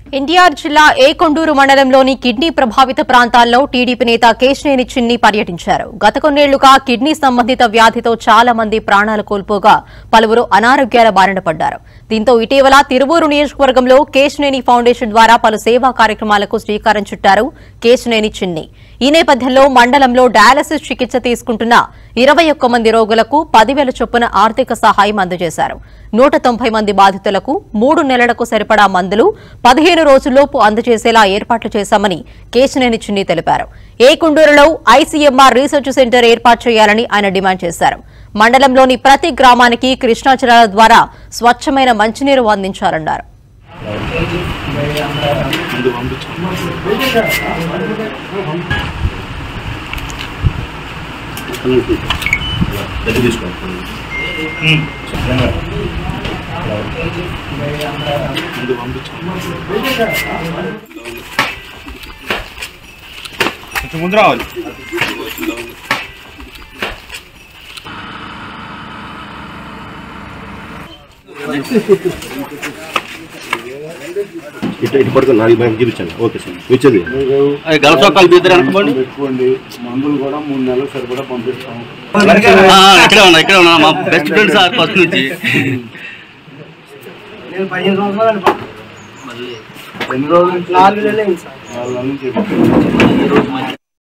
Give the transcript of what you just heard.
ఎన్టీఆర్ జిల్లా ఏకొండూరు మండలంలోని కిడ్నీ ప్రభావిత ప్రాంతాల్లో టీడీపీ నేత కేశినేని చిన్ని పర్యటించారు గత కొన్నేళ్లుగా కిడ్నీ సంబంధిత వ్యాధితో చాలా మంది ప్రాణాలు కోల్పోగా పలువురు అనారోగ్యాల బారిన పడ్డారు దీంతో ఇటీవల తిరువూరు నియోజకవర్గంలో కేశినేని ఫౌండేషన్ ద్వారా పలు సేవా కార్యక్రమాలకు శ్రీకారం చుట్టారు కేశినేని చిన్ని ఈ నేపథ్యంలో మండలంలో డయాలసిస్ చికిత్స తీసుకుంటున్న ఇరవై ఒక్క మంది రోగులకు పదివేల చొప్పున ఆర్థిక సహాయం అందజేశారు నూట తొంభై మంది బాధితులకు మూడు నెలలకు సరిపడా మందులు పదిహేను రోజుల్లోపు అందజేసేలా ఏర్పాట్లు చేశామని కేశినేని చిన్ని తెలిపారు ఏ కుండూరులో ఐసీఎంఆర్ రీసెర్చ్ సెంటర్ ఏర్పాటు చేయాలని ఆయన డిమాండ్ చేశారు మండలంలోని ప్రతి గ్రామానికి కృష్ణా జలాల ద్వారా స్వచ్ఛమైన మంచినీరు అందించాలన్నారు దగ్గర తీసుకోండి ముందు కొంచెం ముందు రావాలి ఇటు ఇటు పడుతుంది నాలుగు బ్యాంక్ చూపించండి ఓకే సార్ వచ్చేది గలసొక్కాలు బీద్దరు అనుకోండి పెట్టుకోండి మందులు కూడా మూడు నెలలు సరిపడా పంపిస్తాం ఇక్కడే ఉన్నా ఇక్కడే ఉన్నా మా బెస్ట్ ఫ్రెండ్ సార్ ఫస్ట్ నుంచి ఎన్ని రోజుల నుంచి నాలుగు నెలలు నుంచి